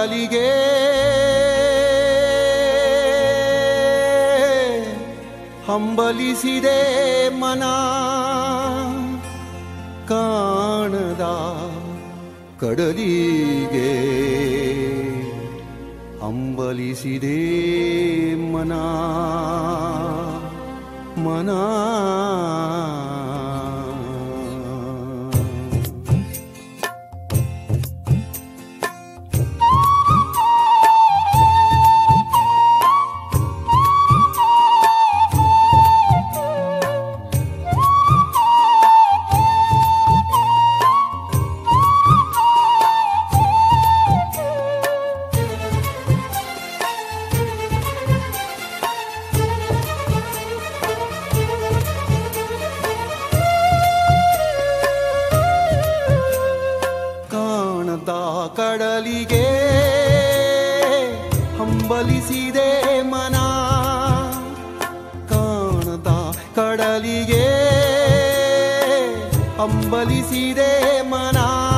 ಕಡಲಿಗೆ ಹಂಬಲಿಸಿದೆ ಮನ ಕಾಣದ ಕಡಲಿಗೆ ಹಂಬಲಿಸಿದೆ ಮನ ಮನ ಕಾಣದ ಕಡಲಿಗೆ ಹಂಬಲಿಸಿದೆ ಮನ ಕಾಣದ ಕಡಲಿಗೆ ಹಂಬಲಿಸಿದೆ ಮನ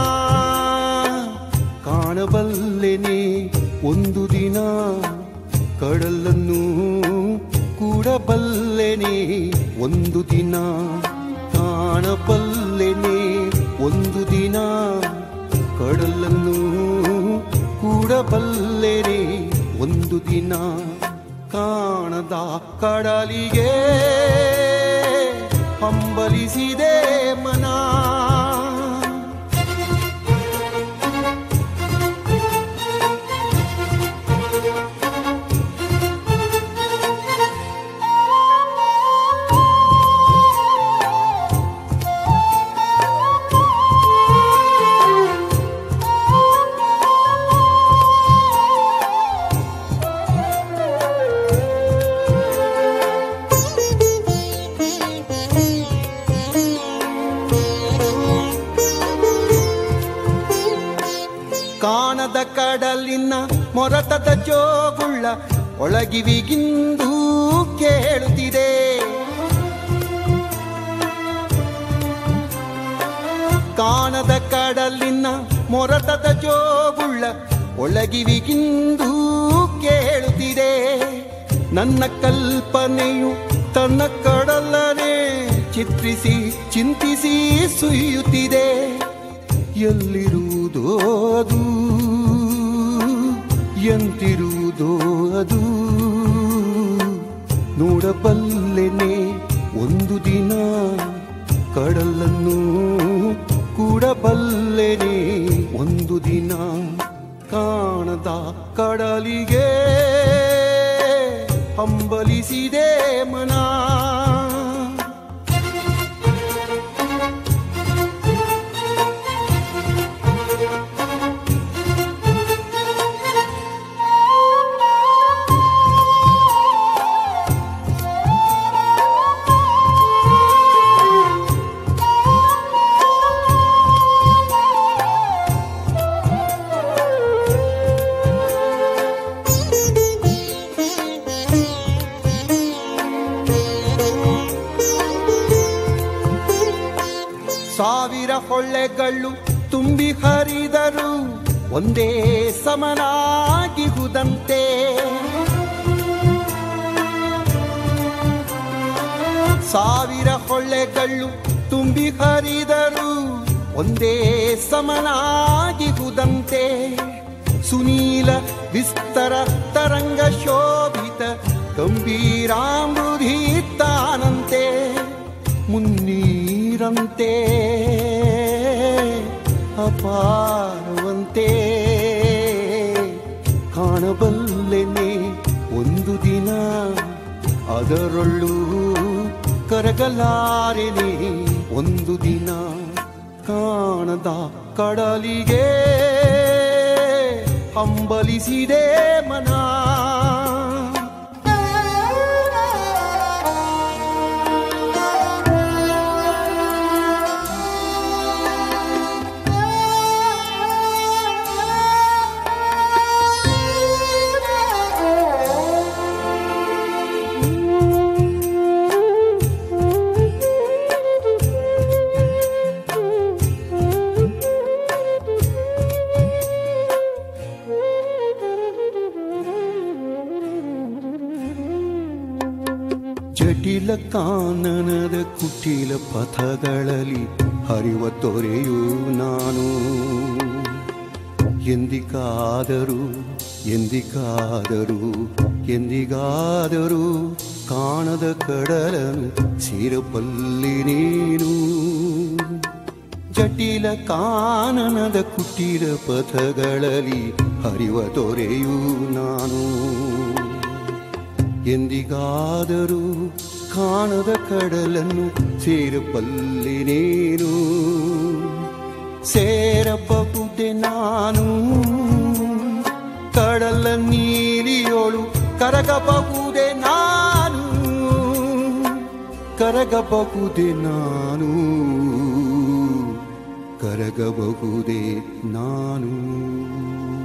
ಕಾಣಬಲ್ಲೆನೆ ಒಂದು ದಿನ ಕಡಲನ್ನು ಕೂಡಬಲ್ಲೆನೆ ಒಂದು ದಿನ ಕಾಣಬಲ್ಲೆನೆ ಒಂದು ದಿನ ಕಡಲನ್ನು ಕೂಡಬಲ್ಲೆನೆ ಒಂದು ದಿನ ಕಾಣದ ಕಡಲಿಗೆ ಹಂಬಲಿಸಿದೆ ಮನ ಕಾಣದ ಕಡಲಿನ ಮೊರತದ ಜೋಗುಳ್ಳ ಒಳಗಿವಿಗಿಂದು ಕೇಳುತ್ತಿದೆ ಕಾಣದ ಕಡಲಿನ ಮೊರತದ ಜೋಗುಳ್ಳ ಒಳಗಿವಿಗಿಂದು ಕೇಳುತ್ತಿದೆ ನನ್ನ ಕಲ್ಪನೆಯು ತನ್ನ ಕಡಲನೆ ಚಿತ್ರಿಸಿ ಚಿಂತಿಸಿ ಸುಯ್ಯುತ್ತಿದೆ ಎಲ್ಲಿರುವುದೋ ಅದು ಎಂತಿರುವುದೋ ಅದು ನೋಡಬಲ್ಲೆನೆ ಒಂದು ದಿನ ಕಡಲನ್ನು ಕೂಡಬಲ್ಲೆನೆ ಒಂದು ದಿನ ಕಾಣದ ಕಡಲಿಗೆ ಹಂಬಲಿಸಿದೆ ಮನ ಸಾವಿರ ಹೊಳ್ಳೆಗಳು ತುಂಬಿ ಹರಿದರು ಒಂದೇ ಸಮನಾಗಿಹುದಂತೆ ಸಾವಿರ ಹೊಳ್ಳೆಗಳು ತುಂಬಿ ಹರಿದರು ಒಂದೇ ಸಮನಾಗಿಹುದಂತೆ ಸುನೀಲ ವಿಸ್ತರ ತರಂಗ ಶೋಭಿತ ಗಂಭೀರಾಮೃಧಿ ತಾನಂತೆ ಮುನ್ನೀರಂತೆ ಅಪಾರವಂತೆ ಕಾಣಬಲ್ಲೆನೆ ಒಂದು ದಿನ ಅದರೊಳ್ಳು ಕರಗಲಾರೆನೆ ಒಂದು ದಿನ ಕಾಣದ ಕಡಲಿಗೆ ಹಂಬಲಿಸಿದೆ ಮನ ಜಟಿಲ ಕಾನನದ ಕುಟಿಲ ಪಥಗಳಲ್ಲಿ ಹರಿವ ತೊರೆಯು ನಾನು ಎಂದಿಗಾದರೂ ಎಂದಿಗಾದರೂ ಎಂದಿಗಾದರೂ ಕಾಣದ ಕಡಲನು ಸೇರಬಲ್ಲಿ ನೀನು ಜಟಿಲ ಕಾನನದ ಕುಟಿಲ ಪಥಗಳಲ್ಲಿ ಹರಿವ ತೊರೆಯು ನಾನು ಎಂದಿಗಾದರೂ ಕಾಣದ ಕಡಲನ್ನು ಸೇರಬಲ್ಲೆ ನೀನು ಸೇರಬಹುದೇ ನಾನು ಕಡಲ ನೀಲಿಯೋಳು ಕರಗಬಹುದೇ ನಾನು ಕರಗಬಹುದೇ ನಾನು ಕರಗಬಹುದೇ ನಾನು